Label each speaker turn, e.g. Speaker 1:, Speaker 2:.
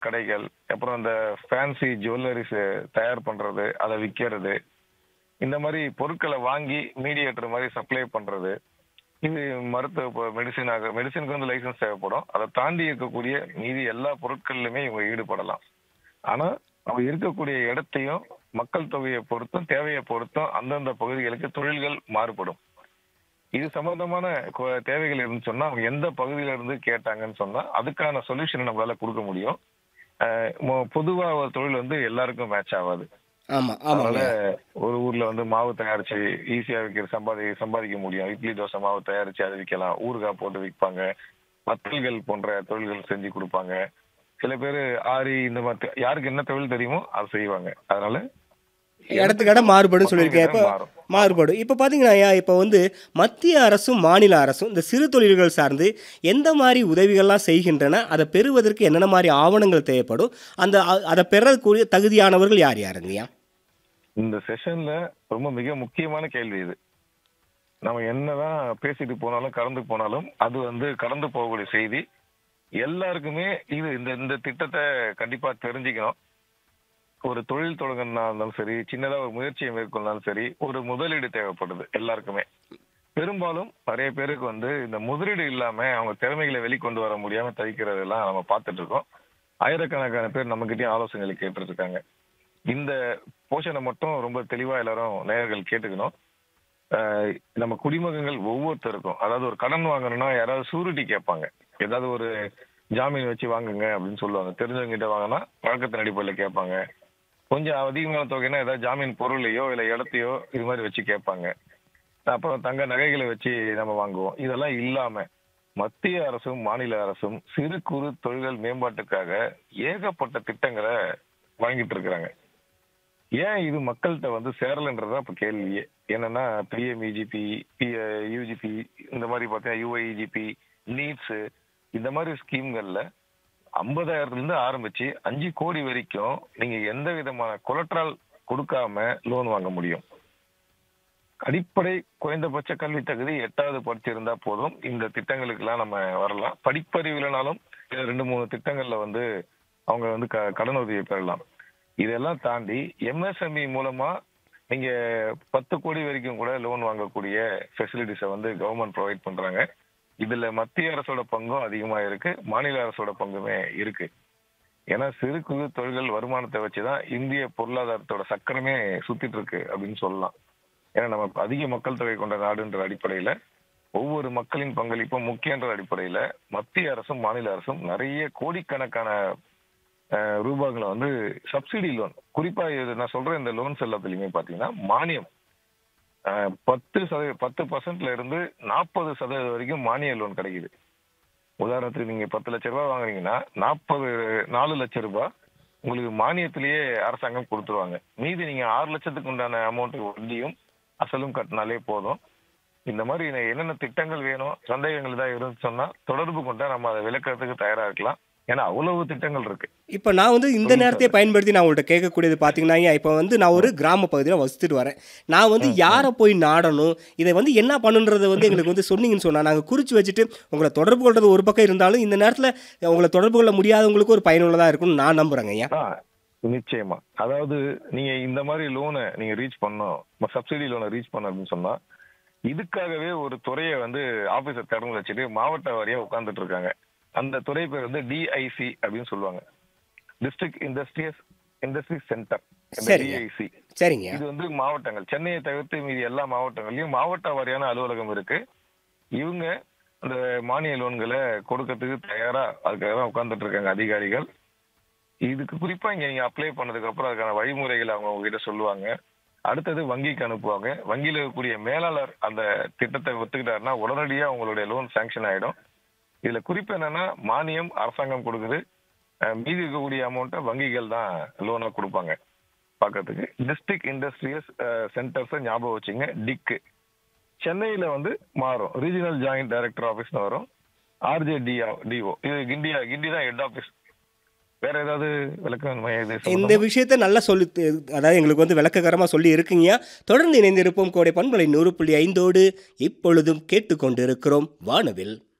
Speaker 1: கடைகள் அப்புறம் இந்த ஃபேன்சி ஜுவல்லரிஸ் தயார் பண்றது அதை விற்கிறது இந்த மாதிரி பொருட்களை வாங்கி மீடியேட்டர் மாதிரி சப்ளை பண்றது இது மருத்துவ மெடிசினாக மெடிசினுக்கு வந்து லைசன்ஸ் தேவைப்படும் அதை தாண்டி இருக்கக்கூடிய மீதி எல்லா பொருட்கள்லையுமே இவங்க ஈடுபடலாம் ஆனா அவங்க இருக்கக்கூடிய இடத்தையும் மக்கள் தொகையை பொறுத்தும் தேவையை பொறுத்தும் அந்தந்த பகுதிகளுக்கு தொழில்கள் மாறுபடும் இது சம்பந்தமான கொ- தேவைகள் இருந்துன்னு சொன்னா அவங்க எந்த பகுதியில இருந்து கேட்டாங்கன்னு சொன்னா அதுக்கான சொல்யூஷன் நம்மளால கொடுக்க முடியும் அஹ் மொ- பொதுவா ஒரு தொழில் வந்து எல்லாருக்கும் மேட்ச் ஆகாது
Speaker 2: ஆமா
Speaker 1: அதனால
Speaker 2: ஆமாங்க
Speaker 1: ஒரு ஊர்ல வந்து மாவு தயாரிச்சு ஈஸியா விற்கிற சம்பாதி சம்பாதிக்க முடியும் இட்லி தோசை மாவு தயாரிச்சு அதை விற்கலாம் ஊறுகாய் போட்டு விற்பாங்க வத்தல்கள் போன்ற தொழில்கள் செஞ்சு கொடுப்பாங்க சில பேர் ஆரி இந்த மாதிரி யாருக்கு என்ன தொழில் தெரியுமோ அதை செய்வாங்க அதனால
Speaker 2: இடத்துக்கு இடம் மாறுபடும் சொல்லியிருக்கேன் இப்போ
Speaker 1: மாறும்.
Speaker 2: மாறுபடும் இப்போ பார்த்தீங்கன்னா ஐயா இப்போ வந்து மத்திய அரசும் மாநில அரசும் இந்த சிறு தொழில்கள் சார்ந்து எந்த மாதிரி உதவிகள்லாம் செய்கின்றன அதை பெறுவதற்கு என்னென்ன மாதிரி ஆவணங்கள் தேவைப்படும் அந்த அ- அதை பெறக்கூடிய தகுதியானவர்கள் யார் யாருங்கய்யா
Speaker 1: இந்த செஷன்ல ரொம்ப மிக முக்கியமான கேள்வி இது நம்ம என்னதான் பேசிட்டு போனாலும் கடந்து போனாலும் அது வந்து கடந்து போகக்கூடிய செய்தி எல்லாருக்குமே இது இந்த இந்த திட்டத்தை கண்டிப்பா தெரிஞ்சுக்கணும் ஒரு தொழில் தொடங்கினா இருந்தாலும் சரி சின்னதா ஒரு முயற்சியை மேற்கொண்டாலும் சரி ஒரு முதலீடு தேவைப்படுது எல்லாருக்குமே பெரும்பாலும் நிறைய பேருக்கு வந்து இந்த முதலீடு இல்லாம அவங்க திறமைகளை வெளிக்கொண்டு வர முடியாம தவிக்கிறதெல்லாம் நம்ம பார்த்துட்டு இருக்கோம் ஆயிரக்கணக்கான பேர் நம்ம கிட்டயும் ஆலோசனைகளை கேட்டுட்டு இருக்காங்க இந்த போஷனை மட்டும் ரொம்ப தெளிவா எல்லாரும் நேயர்கள் கேட்டுக்கணும் ஆஹ் நம்ம குடிமகன்கள் ஒவ்வொருத்தருக்கும் அதாவது ஒரு கடன் வாங்கணும்னா யாராவது சூரிட்டி கேட்பாங்க ஏதாவது ஒரு ஜாமீன் வச்சு வாங்குங்க அப்படின்னு சொல்லுவாங்க தெரிஞ்சவங்க கிட்ட வாங்கினா பழக்கத்தின் அடிப்படையில் கேட்பாங்க கொஞ்சம் அதிகமான தொகைனா ஏதாவது ஜாமீன் பொருளையோ இல்லை இடத்தையோ இது மாதிரி வச்சு கேட்பாங்க அப்புறம் தங்க நகைகளை வச்சு நம்ம வாங்குவோம் இதெல்லாம் இல்லாம மத்திய அரசும் மாநில அரசும் சிறு குறு தொழில்கள் மேம்பாட்டுக்காக ஏகப்பட்ட திட்டங்களை வழங்கிட்டு இருக்கிறாங்க ஏன் இது மக்கள்கிட்ட வந்து சேரலன்றதா இப்ப கேள்வியே என்னன்னா பிஎம்இஜிபி யூஜிபி இந்த மாதிரி பார்த்தீங்கன்னா யூஐஇஜிபி நீட்ஸ் இந்த மாதிரி ஸ்கீம்கள்ல ஐம்பதாயிரத்துல இருந்து ஆரம்பிச்சு அஞ்சு கோடி வரைக்கும் நீங்க எந்த விதமான கொலட்ரால் கொடுக்காம லோன் வாங்க முடியும் அடிப்படை குறைந்தபட்ச கல்வி தகுதி எட்டாவது படிச்சிருந்தா போதும் இந்த திட்டங்களுக்கெல்லாம் நம்ம வரலாம் படிப்பறிவு இல்லைனாலும் இதுல ரெண்டு மூணு திட்டங்கள்ல வந்து அவங்க வந்து க- கடன் உதவி பெறலாம் இதெல்லாம் தாண்டி எம்எஸ்எம்இ மூலமா நீங்க பத்து கோடி வரைக்கும் கூட லோன் வாங்கக்கூடிய ஃபெசிலிட்டிஸை வந்து கவர்மெண்ட் ப்ரொவைட் பண்றாங்க இதுல மத்திய அரசோட பங்கும் அதிகமா இருக்கு மாநில அரசோட பங்குமே இருக்கு ஏன்னா சிறு குறு தொழில்கள் வருமானத்தை வச்சுதான் இந்திய பொருளாதாரத்தோட சக்கரமே சுத்திட்டு இருக்கு அப்படின்னு சொல்லலாம் ஏன்னா நம்ம அதிக மக்கள் தொகை கொண்ட நாடுன்ற அடிப்படையில ஒவ்வொரு மக்களின் பங்களிப்பும் முக்கியன்ற அடிப்படையில மத்திய அரசும் மாநில அரசும் நிறைய கோடிக்கணக்கான அஹ், ரூபாய்களை வந்து சப்சிடி லோன் குறிப்பா இது நான் சொல்ற இந்த லோன்ஸ் எல்லாத்துலயுமே பாத்தீங்கன்னா மானியம் அஹ், பத்து சதவீத பத்து பர்சன்ட்ல இருந்து நாற்பது சதவீதம் வரைக்கும் மானிய லோன் கிடைக்குது உதாரணத்துக்கு நீங்க பத்து லட்ச ரூபாய் வாங்குறீங்கன்னா நாற்பது நாலு லட்ச ரூபாய் உங்களுக்கு மானியத்திலேயே அரசாங்கம் கொடுத்துருவாங்க மீதி நீங்க ஆறு லட்சத்துக்கு உண்டான அமௌண்ட் வட்டியும் அசலும் கட்டினாலே போதும் இந்த மாதிரி என்னென்ன திட்டங்கள் வேணும் சந்தேகங்கள் ஏதாவது இருந்து சொன்னா தொடர்பு கொண்டா நம்ம அதை விளக்கறதுக்கு தயாரா இருக்கலாம் ஏன்னா அவ்வளவு திட்டங்கள் இருக்கு
Speaker 2: இப்போ நான் வந்து இந்த நேரத்தை பயன்படுத்தி நான் உங்கள்கிட்ட கேட்கக்கூடியது பார்த்தீங்கன்னா ஐயா இப்போ வந்து நான் ஒரு கிராம பகுதியில் வசித்துட்டு வரேன் நான் வந்து யாரை போய் நாடணும் இதை வந்து என்ன பண்ணுன்றதை வந்து எங்களுக்கு வந்து சொன்னீங்கன்னு சொன்னால் நாங்கள் குறித்து வச்சுட்டு உங்களை தொடர்பு கொள்றது ஒரு பக்கம் இருந்தாலும் இந்த நேரத்தில் உங்களை தொடர்பு கொள்ள முடியாதவங்களுக்கு ஒரு பயனுள்ளதாக இருக்கும்னு நான் நம்புகிறேங்க ஐயா
Speaker 1: ஆ, நிச்சயமா அதாவது நீங்க இந்த மாதிரி லோனை நீங்க ரீச் பண்ணணும் சப்சிடி லோனை ரீச் பண்ண அப்படின்னு சொன்னா இதுக்காகவே ஒரு துறையை வந்து ஆபீசர் திறந்து வச்சுட்டு மாவட்ட வாரியா உட்கார்ந்துட்டு இருக்காங்க அந்த துறை பேர் வந்து டிஐசி அப்படின்னு சொல்லுவாங்க டிஸ்ட்ரிக்ட் இண்டஸ்ட்ரியஸ் இண்டஸ்ட்ரி சென்டர்
Speaker 2: சரிங்க.
Speaker 1: டிஐசி
Speaker 2: சரிங்க
Speaker 1: இது வந்து மாவட்டங்கள் சென்னையை தவிர்த்து மீதி எல்லா மாவட்டங்கள்லயும் மாவட்ட வாரியான அலுவலகம் இருக்கு இவங்க அந்த மானிய லோன்களை கொடுக்கறதுக்கு தயாரா அதுக்காக தான் உட்கார்ந்துட்டு இருக்காங்க அதிகாரிகள் இதுக்கு குறிப்பா இங்க நீங்க அப்ளை பண்ணதுக்கு அப்புறம் அதுக்கான வழிமுறைகளை அவங்க உங்ககிட்ட சொல்லுவாங்க அடுத்தது வங்கிக்கு அனுப்புவாங்க வங்கியில இருக்கக்கூடிய மேலாளர் அந்த திட்டத்தை ஒத்துக்கிட்டாருன்னா உடனடியா உங்களுடைய லோன் சாங்ஷன் ஆயிடும் இதுல குறிப்பு என்னன்னா மானியம் அரசாங்கம் கொடுக்குது அஹ் மீதி இருக்கக்கூடிய அமௌண்ட்டை வங்கிகள் தான் லோனா கொடுப்பாங்க பார்க்கறதுக்கு டிஸ்ட்ரிக்ட் இண்டஸ்ட்ரியஸ் சென்டர்ஸ் ஞாபகம் வச்சுங்க டிக்கு சென்னையில வந்து மாறும் ரீஜனல் ஜாயிண்ட் டைரக்டர் ஆஃபீஸ்னு வரும் ஆர்ஜே டிஓ இது கிண்டியா கிண்டி தான் ஹெட் ஆஃபீஸ் வேற ஏதாவது விளக்கம் வேணுமா இது
Speaker 2: இந்த
Speaker 1: சம்பந்தமா?
Speaker 2: விஷயத்தை நல்லா சொல்லி அதாவது எங்களுக்கு வந்து விளக்ககரமாக சொல்லி இருக்கீங்க தொடர்ந்து இணைந்திருப்போம் கோடை பண்பலை நூறு புள்ளி ஐந்தோடு இப்பொழுதும் கேட்டுக்கொண்டிருக்கிறோம் வானவில்